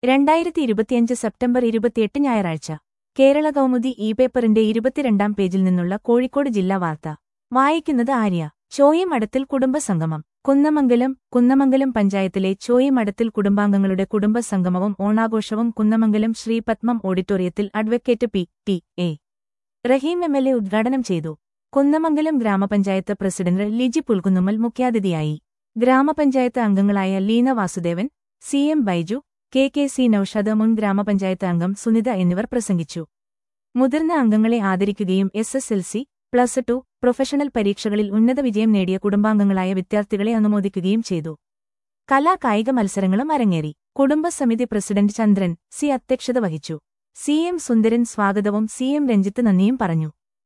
രണ്ടായിരത്തി ഇരുപത്തിയഞ്ച് സെപ്റ്റംബർ ഇരുപത്തിയെട്ട് ഞായറാഴ്ച കേരള കൗമുദി ഇ പേപ്പറിന്റെ ഇരുപത്തിരണ്ടാം പേജിൽ നിന്നുള്ള കോഴിക്കോട് ജില്ലാ വാർത്ത വായിക്കുന്നത് ആര്യ ചോയിമഠത്തിൽ കുടുംബസംഗമം കുന്നമംഗലം കുന്നമംഗലം പഞ്ചായത്തിലെ ചോയിമഠത്തിൽ കുടുംബാംഗങ്ങളുടെ കുടുംബസംഗമവും ഓണാഘോഷവും കുന്നമംഗലം ശ്രീപത്മം ഓഡിറ്റോറിയത്തിൽ advocate P T A Rahim M L A ഉദ്ഘാടനം ചെയ്തു കുന്നമംഗലം ഗ്രാമപഞ്ചായത്ത് പ്രസിഡന്റ് ലിജി പുൽകുന്നുമ്മൽ മുഖ്യാതിഥിയായി ഗ്രാമപഞ്ചായത്ത് അംഗങ്ങളായ Leena Vasudevan C M Baiju K K C Noushad മുൻ ഗ്രാമപഞ്ചായത്ത് അംഗം സുനിത എന്നിവർ പ്രസംഗിച്ചു മുതിർന്ന അംഗങ്ങളെ ആദരിക്കുകയും S S L C plus two professional പരീക്ഷകളിൽ ഉന്നത വിജയം നേടിയ കുടുംബാംഗങ്ങളായ വിദ്യാർത്ഥികളെ അനുമോദിക്കുകയും ചെയ്തു കലാ കായിക മത്സരങ്ങളും അരങ്ങേറി കുടുംബസമിതി പ്രസിഡന്റ് ചന്ദ്രൻ സി അധ്യക്ഷത വഹിച്ചു സി എം സുന്ദരൻ സ്വാഗതവും സി എം രഞ്ജിത്ത് നന്ദിയും പറഞ്ഞു